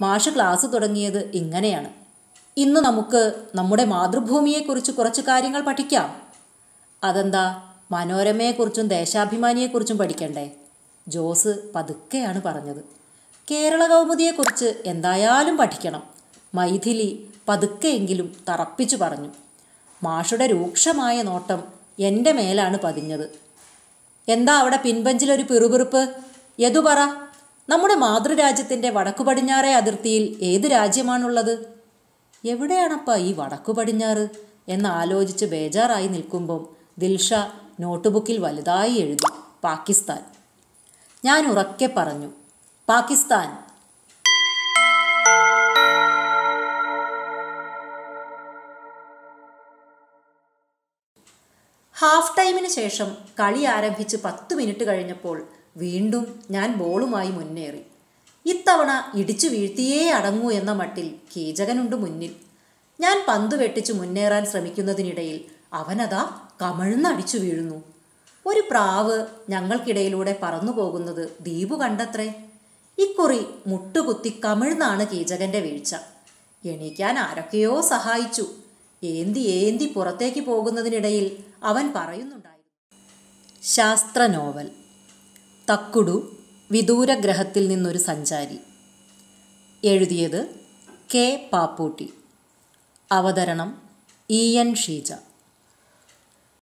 മാഷ് ക്ലാസ് തുടങ്ങിയത് ഇങ്ങനെയാണ് ഇന്ന് നമുക്ക് നമ്മുടെ മാതൃഭൂമിയെക്കുറിച്ച് കുറച്ച് കാര്യങ്ങൾ പഠിക്കാം അതെന്താ മനോരമയെക്കുറിച്ചും ദേശാഭിമാനിയെക്കുറിച്ചും പഠിക്കണ്ടേ ജോസ് പതുക്കെയാണ് പറഞ്ഞത് കേരള കൗമുദിയെക്കുറിച്ച് എന്തായാലും പഠിക്കണം മൈഥിലി പതുക്കെയെങ്കിലും തറപ്പിച്ചു പറഞ്ഞു മാഷുടെ രൂക്ഷമായ നോട്ടം എൻ്റെ മേലാണ് പതിഞ്ഞത് എന്താ അവിടെ പിൻബഞ്ചിലൊരു പിറുപിറുപ്പ് യദു പറ നമ്മുടെ മാതൃരാജ്യത്തിൻ്റെ വടക്കു പടിഞ്ഞാറേ അതിർത്തിയിൽ ഏത് രാജ്യമാണുള്ളത് എവിടെയാണപ്പാ ഈ വടക്കു പടിഞ്ഞാറ് എന്നാലോചിച്ച് ബേജാറായി നിൽക്കുമ്പം ദിൽഷ നോട്ട്ബുക്കിൽ വലുതായി എഴുതി പാകിസ്ഥാൻ ഞാൻ ഉറക്കെ പറഞ്ഞു പാകിസ്ഥാൻ ഹാഫ് ടൈമിന് ശേഷം കളി ആരംഭിച്ച് പത്ത് മിനിറ്റ് കഴിഞ്ഞപ്പോൾ വീണ്ടും ഞാൻ ബോളുമായി മുന്നേറി ഇത്തവണ ഇടിച്ചു വീഴ്ത്തിയേ അടങ്ങൂ എന്ന മട്ടിൽ കീചകനുണ്ട് മുന്നിൽ ഞാൻ പന്ത് വെട്ടിച്ച് മുന്നേറാൻ ശ്രമിക്കുന്നതിനിടയിൽ അവനതാ കമഴ്ന്നടിച്ചു വീഴുന്നു ഒരു പ്രാവ് ഞങ്ങൾക്കിടയിലൂടെ പറന്നു പോകുന്നത് ദീപു കണ്ടത്രേ ഇക്കുറി മുട്ടുകുത്തി കമിഴ്ന്നാണ് കീചകന്റെ വീഴ്ച എണീക്കാൻ ആരൊക്കെയോ സഹായിച്ചു ഏന്തി ഏന്തി പുറത്തേക്ക് പോകുന്നതിനിടയിൽ അവൻ പറയുന്നുണ്ടായിരുന്നു ശാസ്ത്ര നോവൽ തക്കുടു വിദൂരഗ്രഹത്തിൽ നിന്നൊരു സഞ്ചാരി എഴുതിയത് കെ പാപ്പൂട്ടി അവതരണം ഇ എൻ ഷീജ